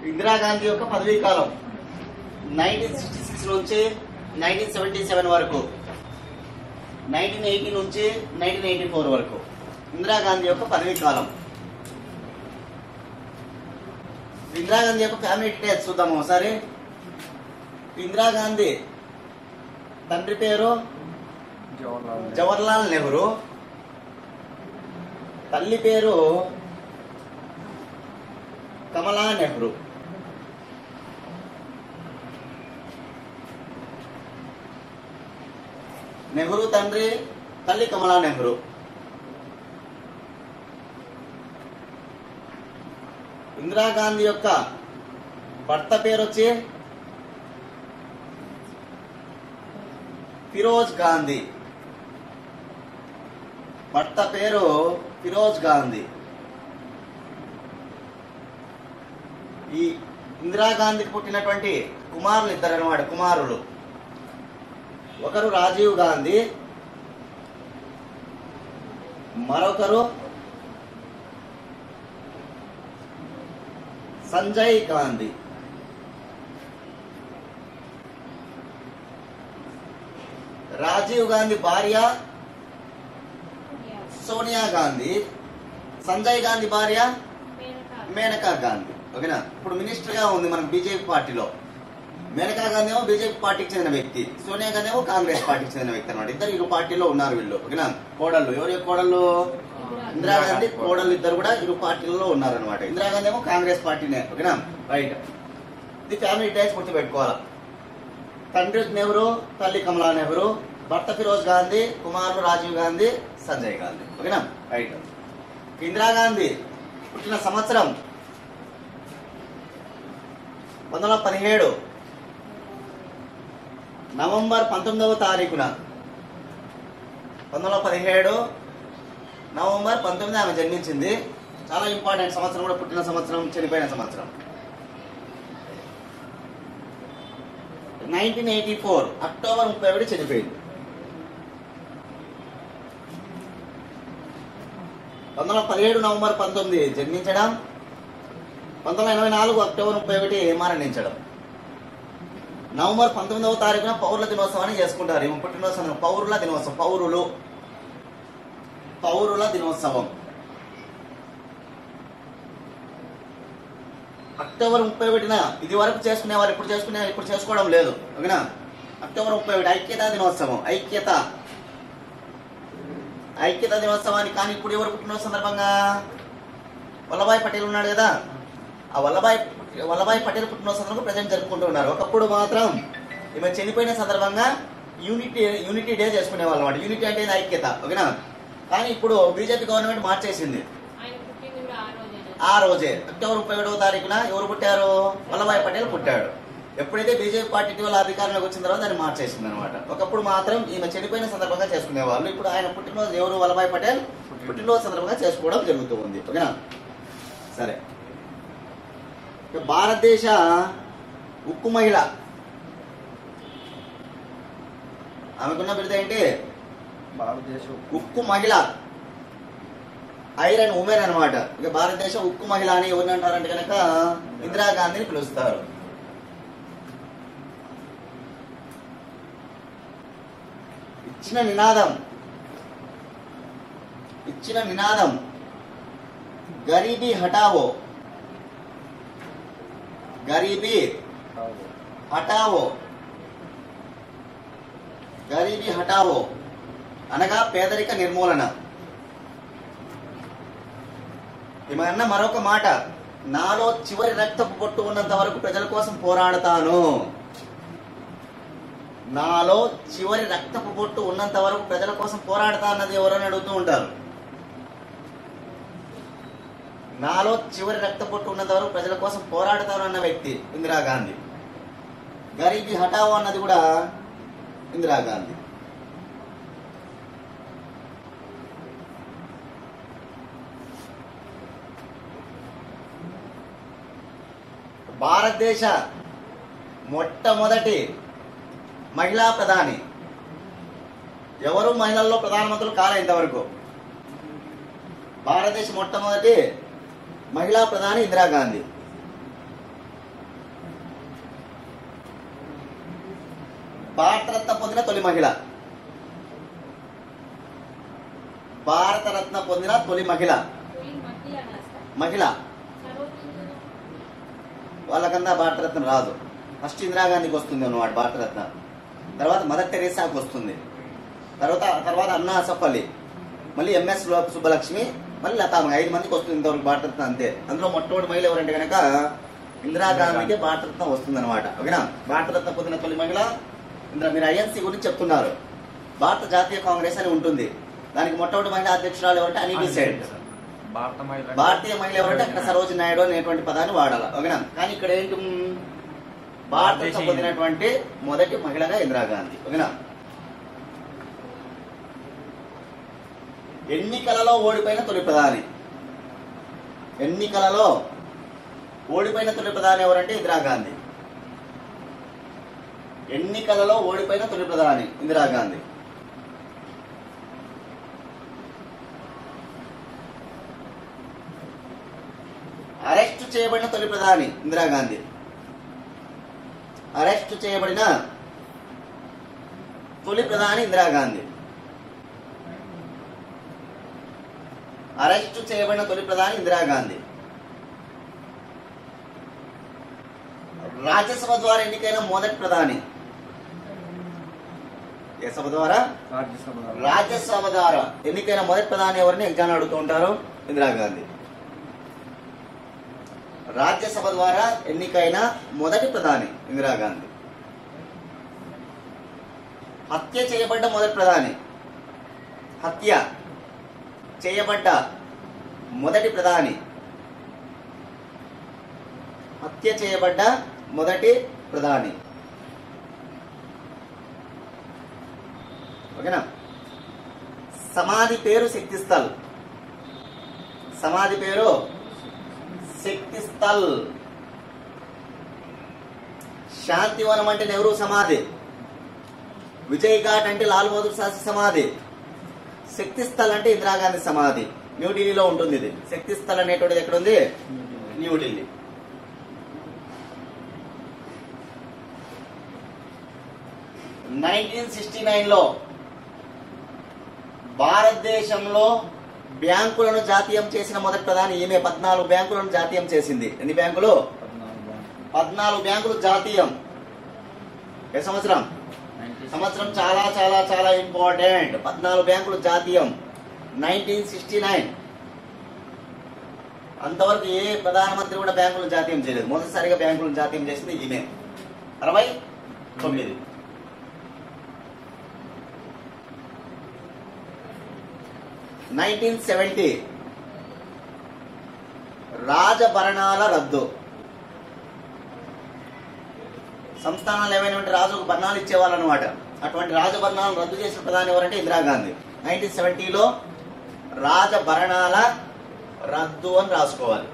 ఇందిరాగాంధీ యొక్క పదవీ కాలం నైన్టీన్ సిక్స్టీ సిక్స్ నుంచి నైన్టీన్ సెవెంటీ సెవెన్ వరకు నైన్టీన్ ఎయిటీ నుంచి నైన్టీన్ ఎయిటీ ఫోర్ వరకు ఇందిరాగాంధీ యొక్క పదవీ కాలం ఇందిరాగాంధీ యొక్క ఫ్యామిలీ డీటెయిల్స్ చూద్దాము ఒకసారి ఇందిరాగాంధీ తండ్రి పేరు జవహర్లాల్ జవహర్లాల్ నెహ్రూ తల్లి పేరు కమలా నెహ్రూ నెహ్రూ తండ్రి తల్లి కమలా నెహ్రూ ఇందిరాగాంధీ యొక్క భర్త పేరు వచ్చి ఫిరోజ్ గాంధీ భర్త పేరు ఫిరోజ్ గాంధీ ఈ ఇందిరాగాంధీకి పుట్టినటువంటి కుమారులు ఇద్దరు అనమాట కుమారులు ఒకరు రాజీవ్ గాంధీ మరొకరు సంజయ్ గాంధీ రాజీవ్ గాంధీ భార్య సోనియా గాంధీ సంజయ్ గాంధీ భార్య మేనకా గాంధీ ఓకేనా ఇప్పుడు మినిస్టర్ గా ఉంది మనకు బీజేపీ పార్టీలో మేనకా గాంధీ ఏమో బీజేపీ పార్టీకి చెందిన వ్యక్తి సోనియా గాంధీ ఏమో కాంగ్రెస్ పార్టీకి చెందిన వ్యక్తి అనమాట ఇద్దరు ఇరు పార్టీలో ఉన్నారు వీళ్ళు ఓకేనా కోడళ్ళు ఎవరి కోడళ్ళు ఇందిరాగాంధీ కోడళ్ళు ఇద్దరు కూడా ఇరు పార్టీలలో ఉన్నారు అనమాట ఇందిరాగాంధీ ఏమో కాంగ్రెస్ పార్టీనే ఓకేనా రైట్ ఇది ఫ్యామిలీ డీటెయిల్స్ గుర్తు పెట్టుకోవాలి తండ్రి నెహ్రూ తల్లి కమలా నెహ్రూ భర్త ఫిరోజ్ గాంధీ కుమారులు రాజీవ్ గాంధీ సంజయ్ గాంధీ ఓకేనా రైట్ ఇందిరాగాంధీ పుట్టిన సంవత్సరం పంతొమ్మిది వందల పదిహేడు నవంబర్ పంతొమ్మిదవ తారీఖున పంతొమ్మిది వందల పదిహేడు నవంబర్ పంతొమ్మిది ఆమె జన్మించింది చాలా ఇంపార్టెంట్ సంవత్సరం కూడా పుట్టిన సంవత్సరం చనిపోయిన సంవత్సరం నైన్టీన్ ఎయిటీ ఫోర్ అక్టోబర్ ముప్పై ఒకటి చనిపోయింది పంతొమ్మిది వందల పదిహేడు నవంబర్ పంతొమ్మిది జన్మించడం పంతొమ్మిది వందల ఎనభై నాలుగు అక్టోబర్ ముప్పై ఒకటి మరణించడం నవంబర్ పంతొమ్మిదవ తారీఖున పౌరుల దినోత్సవాన్ని చేసుకుంటారు ఈమె పుట్టినరోజు సందర్భంగా పౌరుల దినోత్సవం పౌరులు పౌరుల దినోత్సవం అక్టోబర్ ముప్పై ఒకటిన ఇది వరకు చేసుకునేవారు ఇప్పుడు చేసుకునే ఇప్పుడు చేసుకోవడం లేదు ఓకేనా అక్టోబర్ ముప్పై ఒకటి ఐక్యతా దినోత్సవం ఐక్యత ఐక్యతా దినోత్సవానికి కానీ ఇప్పుడు ఎవరు పుట్టినరోజు సందర్భంగా వల్లభాయ్ పటేల్ ఉన్నాడు కదా ఆ వల్లభాయ్ వల్లభాయ్ పటేల్ పుట్టినరోజు సందర్భంగా ప్రజెంట్ జరుపుకుంటూ ఉన్నారు ఒకప్పుడు మాత్రం ఈమె చనిపోయిన సందర్భంగా యూనిటీ యూనిటీ డే చేసుకునే వాళ్ళు అనమాట యూనిటీ అంటే ఇది ఐక్యత ఓకేనా కానీ ఇప్పుడు బీజేపీ గవర్నమెంట్ మార్చేసింది ఆయన పుట్టింది కూడా ఆ రోజే ఆ రోజే అక్టోబర్ ముప్పై ఒకటవ తారీఖున ఎవరు పుట్టారు వల్లభాయ్ పటేల్ పుట్టాడు ఎప్పుడైతే బీజేపీ పార్టీ ఇటీవల అధికారంలోకి వచ్చిన తర్వాత దాన్ని మార్చేసింది అనమాట ఒకప్పుడు మాత్రం ఈమె చనిపోయిన సందర్భంగా చేసుకునేవాళ్ళు ఇప్పుడు ఆయన పుట్టినరోజు ఎవరు వల్లభాయ్ పటేల్ పుట్టినరోజు సందర్భంగా చేసుకోవడం జరుగుతూ ఉంది ఓకేనా సరే ఇక భారతదేశ ఉక్కు మహిళ ఆమెకున్న బిరుదు ఏంటి భారతదేశం ఉక్కు మహిళ ఐరన్ ఉమెన్ అన్నమాట ఇక భారతదేశం ఉక్కు మహిళ అని ఎవరిని అంటారంటే కనుక ఇందిరాగాంధీని పిలుస్తారు ఇచ్చిన నినాదం ఇచ్చిన నినాదం గరీబీ హటావో గరీబీ కాదు. హటావో గరీబీ హటావో అనగా పేదరిక నిర్మూలన ఈమె అన్న మరొక మాట నాలో చివరి రక్తపు పొట్టు ఉన్నంత వరకు ప్రజల కోసం పోరాడతాను నాలో చివరి రక్తపు పొట్టు ఉన్నంత వరకు ప్రజల కోసం పోరాడతా అన్నది ఎవరని అడుగుతూ ఉంటారు నాలో చివరి రక్త పొట్టు ఉన్నంత వరకు ప్రజల కోసం పోరాడతాను అన్న వ్యక్తి ఇందిరాగాంధీ గరీబీ హటావో అన్నది కూడా ఇందిరాగాంధీ భారతదేశ మొట్టమొదటి మహిళా ప్రధాని ఎవరు మహిళల్లో ప్రధానమంత్రులు కాలే ఇంతవరకు భారతదేశ మొట్టమొదటి మహిళా ప్రధాని ఇందిరాగాంధీ భారతరత్న పొందిన తొలి మహిళ భారతరత్న పొందిన తొలి మహిళ తొలి మహిళ సార్ మహిళ సరోజిని వాళ్ళకన్నా భారతరత్న రాదు ఫస్ట్ ఇందిరాగాంధీకి వస్తుంది అన్నమాట భారతరత్న తర్వాత మదర్ టెరేసాకు వస్తుంది తర్వాత తర్వాత అన్నా అసఫ్ అలీ మళ్ళీ ఎంఎస్ సుబ్బలక్ష్మి మళ్ళీ లతామ ఐదు మందికి వస్తుంది ఇంతవరకు భారతరత్న అంతే అందులో మొట్టమొదటి మహిళ ఎవరంటే కనుక ఇందిరాగాంధీకి భారతరత్న వస్తుంది అనమాట ఓకేనా భారతరత్న పొందిన తొలి మహిళ ఇందిరా మీరు ఐఎన్సీ గురించి చెప్తున్నారు భారత జాతీయ కాంగ్రెస్ అని ఉంటుంది దానికి మొట్టమొదటి మహిళా అధ్యక్షురాలు ఎవరంటే అనీ బిసెంట్ భారత మహిళ భారతీయ మహిళ ఎవరంటే అక్కడ సరోజి నాయుడు అనేటువంటి పదాన్ని వాడాలి ఓకేనా కానీ ఇక్కడ ఏంటి మ్, భారతరత్న పొందినటువంటి మొదటి మహిళగా ఇందిరాగాంధీ ఓకేనా ఎన్నికలలో ఓడిపోయిన తొలి ప్రధాని ఎన్నికలలో ఓడిపోయిన తొలి ప్రధాని ఎవరంటే ఇందిరాగాంధీ ఎన్నికలలో ఓడిపోయిన తొలి ప్రధాని ఇందిరాగాంధీ అరెస్ట్ చేయబడిన తొలి ప్రధాని ఇందిరాగాంధీ అరెస్ట్ చేయబడిన తొలి ప్రధాని ఇందిరాగాంధీ అరెస్ట్ చేయబడిన తొలి ప్రధాని ఇందిరాగాంధీ రాజ్యసభ ద్వారా ఎన్నికైన మొదటి ప్రధాని ఏ సభ ద్వారా రాజ్యసభ రాజ్యసభ ద్వారా ఎన్నికైన మొదటి ప్రధాని ఎవరిని ఎగ్జామ్ అడుగుతూ ఉంటారు ఇందిరాగాంధీ రాజ్యసభ ద్వారా ఎన్నికైన మొదటి ప్రధాని ఇందిరాగాంధీ హత్య చేయబడ్డ మొదటి ప్రధాని హత్య చేయబడ్డ మొదటి ప్రధాని హత్య చేయబడ్డ మొదటి ప్రధాని ఓకేనా సమాధి పేరు శక్తిస్థల్ సమాధి పేరు శక్తిస్థల్ శాంతివనం అంటే నెహ్రూ సమాధి విజయ్ ఘాట్ అంటే లాల్ బహదూర్ శాస్త్రి సమాధి శక్తిస్థల్ అంటే ఇందిరాగాంధీ సమాధి న్యూఢిల్లీలో ఉంటుంది ఇది శక్తిస్థల్ అనేటువంటిది ఎక్కడ ఉంది న్యూఢిల్లీ నైన్టీన్ సిక్స్టీ నైన్ లో భారతదేశంలో బ్యాంకులను జాతీయం చేసిన మొదటి ప్రధాని ఈమె పద్నాలుగు బ్యాంకులను జాతీయం చేసింది ఎన్ని బ్యాంకులు పద్నాలుగు బ్యాంకులు జాతీయం ఏ సంవత్సరం సంవత్సరం చాలా చాలా చాలా ఇంపార్టెంట్ పద్నాలుగు బ్యాంకులు జాతీయం నైన్టీన్ సిక్స్టీ నైన్ అంతవరకు ఏ ప్రధానమంత్రి కూడా బ్యాంకులను జాతీయం చేయలేదు మొదటిసారిగా బ్యాంకులను జాతీయం చేసింది ఈమె అరవై తొమ్మిది నైన్టీన్ సెవెంటీ రాజభరణాల రద్దు సంస్థానాలు ఏమైనా ఉంటే రాజుకు భరణాలు ఇచ్చేవాళ్ళు అనమాట అటువంటి రాజభరణాలను రద్దు చేసిన ప్రధాని ఎవరంటే ఇందిరాగాంధీ నైన్టీన్ సెవెంటీలో రాజభరణాల రద్దు అని రాసుకోవాలి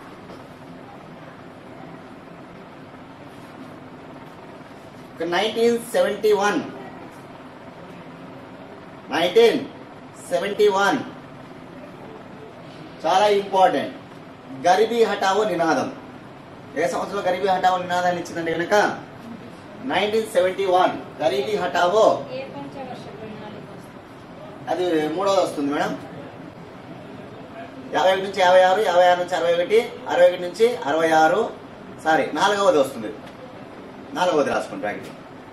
nineteen seventy one nineteen seventy one చాలా ఇంపార్టెంట్ గరిబీ హటావో నినాదం ఏ సంవత్సరంలో గరిబీ హటావో నినాదాన్ని ఇచ్చిందంటే కనుక నైన్టీన్ సెవెంటీ వన్ గరీబీ హటావో ఏ పంచవర్ష ప్రణాళిక వస్తుంది అది మూడోది వస్తుంది మేడం యాభై ఒకటి నుంచి యాభై ఆరు యాభై ఆరు నుంచి అరవై ఒకటి అరవై ఒకటి నుంచి అరవై ఆరు సారీ నాలుగవది వస్తుంది నాలుగవది రాసుకోండి బ్రాకెట్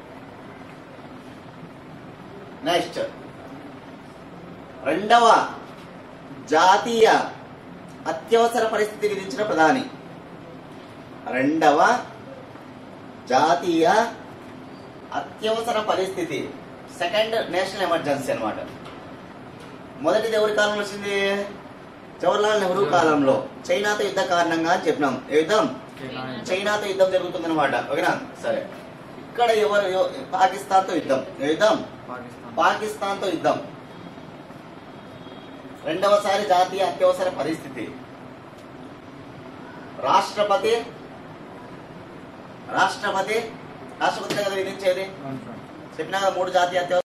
నెక్స్ట్ రెండవ జాతీయ అత్యవసర పరిస్థితి విధించిన ప్రధాని రెండవ జాతీయ అత్యవసర పరిస్థితి సెకండ్ నేషనల్ ఎమర్జెన్సీ అన్నమాట మొదటిది ఎవరి కాలంలో వచ్చింది జవహర్లాల్ నెహ్రూ కాలంలో చైనాతో యుద్ధ కారణంగా అని చెప్పినాం ఏ యుద్ధం చైనాతో యుద్ధం జరుగుతుందన్నమాట ఓకేనా సరే ఇక్కడ ఎవరు ఎవ- పాకిస్తాన్తో యుద్ధం ఏ యుద్ధం పాకిస్తాన్ పాకిస్తాన్తో యుద్ధం రెండవసారి జాతీయ అత్యవసర పరిస్థితి రాష్ట్రపతి రాష్ట్రపతి రాష్ట్రపతి కదా విధించేది అవును సార్. చెప్పినా కదా మూడు జాతీయ అత్యవసర